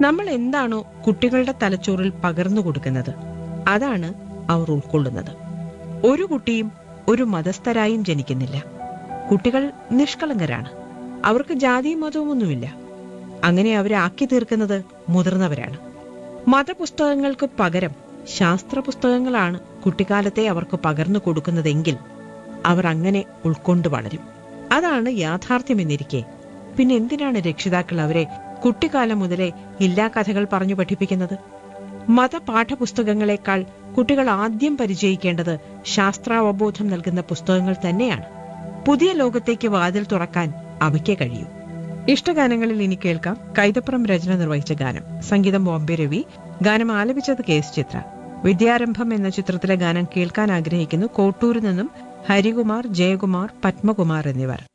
നമ്മൾ എന്താണോ കുട്ടികളുടെ തലച്ചോറിൽ പകർന്നു കൊടുക്കുന്നത് അതാണ് അവർ ഉൾക്കൊള്ളുന്നത് ഒരു കുട്ടിയും ഒരു മതസ്ഥരായും ജനിക്കുന്നില്ല കുട്ടികൾ നിഷ്കളങ്കരാണ് അവർക്ക് ജാതിയും മതവുമൊന്നുമില്ല അങ്ങനെ അവരെ ആക്കി തീർക്കുന്നത് മുതിർന്നവരാണ് മതപുസ്തകങ്ങൾക്ക് പകരം ശാസ്ത്ര പുസ്തകങ്ങളാണ് കുട്ടിക്കാലത്തെ അവർക്ക് പകർന്നു കൊടുക്കുന്നതെങ്കിൽ അവർ അങ്ങനെ ഉൾക്കൊണ്ട് വളരും അതാണ് യാഥാർത്ഥ്യമെന്നിരിക്കെ പിന്നെ എന്തിനാണ് രക്ഷിതാക്കൾ അവരെ കുട്ടിക്കാലം മുതലേ ഇല്ലാ കഥകൾ പറഞ്ഞു പഠിപ്പിക്കുന്നത് മതപാഠപുസ്തകങ്ങളെക്കാൾ കുട്ടികൾ ആദ്യം പരിചയിക്കേണ്ടത് ശാസ്ത്രാവബോധം നൽകുന്ന പുസ്തകങ്ങൾ തന്നെയാണ് പുതിയ ലോകത്തേക്ക് വാതിൽ തുറക്കാൻ അവയ്ക്കേ കഴിയൂ ഇഷ്ടഗാനങ്ങളിൽ ഇനി കേൾക്കാം കൈതപ്പുറം രചന നിർവഹിച്ച ഗാനം സംഗീതം ബോംബെ രവി ഗാനം ആലപിച്ചത് കെ എസ് ചിത്ര വിദ്യാരംഭം എന്ന ചിത്രത്തിലെ ഗാനം കേൾക്കാൻ ആഗ്രഹിക്കുന്നു കോട്ടൂരിൽ നിന്നും ഹരികുമാർ ജയകുമാർ പത്മകുമാർ എന്നിവർ